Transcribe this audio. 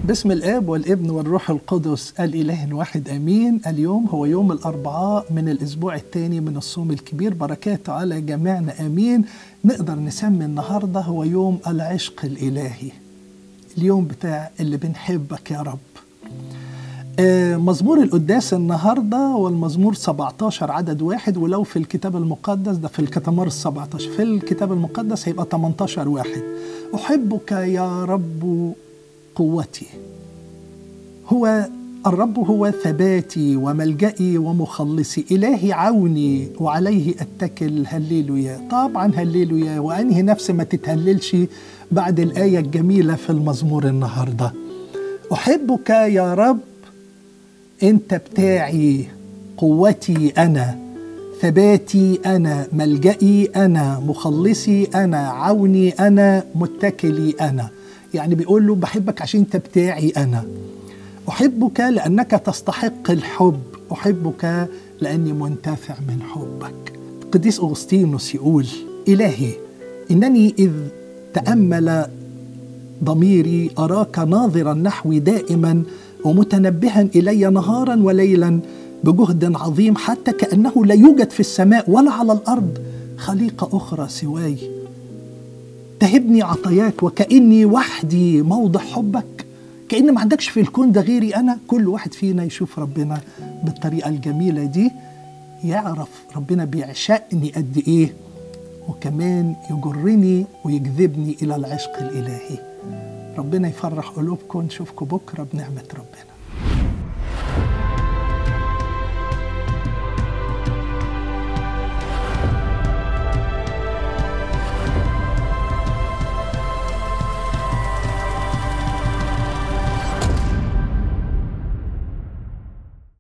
باسم الاب والابن والروح القدس الاله الواحد امين اليوم هو يوم الاربعاء من الاسبوع الثاني من الصوم الكبير بركاته على جميعنا امين نقدر نسمي النهارده هو يوم العشق الالهي اليوم بتاع اللي بنحبك يا رب آه، مزمور القداس النهارده والمزمور 17 عدد واحد ولو في الكتاب المقدس ده في الكتمار ال 17 في الكتاب المقدس هيبقى 18 واحد أحبك يا رب قوتي هو الرب هو ثباتي وملجئي ومخلصي إلهي عوني وعليه أتكل هللويا طبعا هللويا وأنهي نفس ما تتهللش بعد الآية الجميلة في المزمور النهاردة أحبك يا رب أنت بتاعي قوتي أنا ثباتي أنا ملجئي أنا مخلصي أنا عوني أنا متكلي أنا يعني بيقول له بحبك عشان أنت بتاعي أنا أحبك لأنك تستحق الحب أحبك لأني منتفع من حبك القديس أغسطينوس يقول إلهي إنني إذ تأمل ضميري أراك ناظرا نحوي دائما ومتنبها إلي نهارا وليلا بجهد عظيم حتى كأنه لا يوجد في السماء ولا على الأرض خليقة أخرى سواي تهبني عطاياك وكأني وحدي موضع حبك كأن ما عندكش في الكون ده غيري أنا كل واحد فينا يشوف ربنا بالطريقة الجميلة دي يعرف ربنا بيعشقني قد إيه وكمان يجرني ويجذبني إلى العشق الإلهي ربنا يفرح قلوبكم نشوفكم بكرة بنعمة ربنا